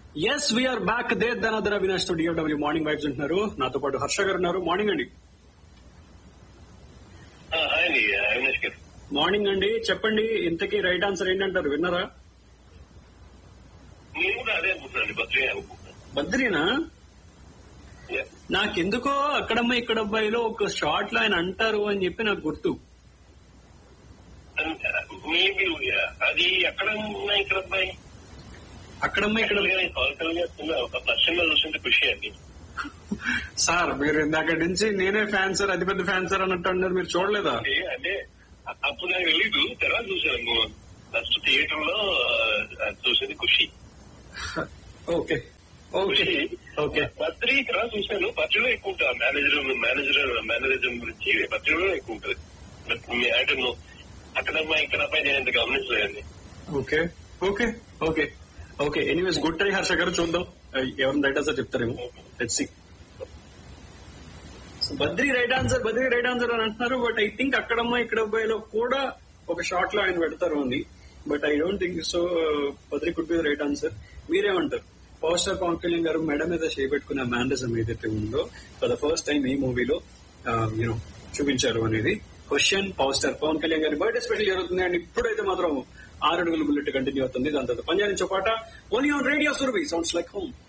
Yes we're back దే ధనధర అవినాష్ తో DFW morning vibes ఉంటున్నారు నాతో పాటు హర్ష గారు ఉన్నారు మార్నింగ్ అండి హాయ్ అండి అవినాష్ గారు మార్నింగ్ అండి చెప్పండి ఇంతకీ రైట్ ఆన్సర్ ఏంటంటారు విన్నారా నేను కూడా అదే అనుకుంటున్నాను బద్రీ అనుకుంటున్నాను బద్రీనా Yeah. నాకెందుకో అక్కడమ్మ ఇక్కడ అబ్బాయిలో ఒక షార్ట్ లో ఆయన అంటారు అని చెప్పి నాకు గుర్తు And, uh, maybe, yeah, అది ఎక్కడ ఉన్నా ఇక్కడ అబ్బాయి అక్కడమ్మ ఇక్కడ కాల్కల్ చేస్తున్న ఒక పశ్చిమ చూసింటే ఖుషి అండి సార్ మీరు ఇందాక నుంచి నేనే ఫ్యాన్ సార్ అతి పెద్ద ఫ్యాన్ సార్ అన్నట్టు అన్నారు మీరు చూడలేదా అంటే అంటే అ- అప్పుడు నాకు తెలీదు తర్వాత చూసాను ఫస్ట్ థియేటర్ లో ఆ, చూసేది Kushi okay okay okay Badri ఇక్కడ చూశాను బద్రీలో ఎక్కువ ఉంటుంది మేనేజర్ మేనేజర్ మేనేజర్ గురించి బద్రీలో ఎక్కువ ఉంటుంది బట్ అంటే నువ్వు అక్కడ అమ్మాయి ఇక్కడ అబ్బాయి నేను ఇంత గమనించలేదండి okay okay okay okay anyways good try Harsha garu చూద్దాం ఎవరిని రైట్ ఆన్సర్ చెప్తారేమో let's Badri right answer Badri right answer అని అంటున్నారు బట్ ఐ థింక్ అక్కడమ్మ ఇక్కడ అబ్బాయిలో కూడా ఒక షార్ట్ లో ఆయన పెడతారు అని but I don't think so Badri could be right answer మీరేమంటారు పవర్ స్టార్ పవన్ కళ్యాణ్ గారు మెడ మీద చేపెట్టుకున్న మేనరిజం ఏదైతే ఉందో ఫర్ ద ఫస్ట్ టైం ఈ మూవీలో యూనో చూపించారు అనేది question power star Pawan Kalyan గారి బర్త్డే స్పెషల్ జరుగుతుంది అండ్ ఇప్పుడైతే మాత్రం ఆరు అడుగుల బుల్లెట్ కంటిన్యూ అవుతుంది దాని తర్వాత పంజాబ్ నుంచి ఒక పాట only on radio Surabhi sounds like home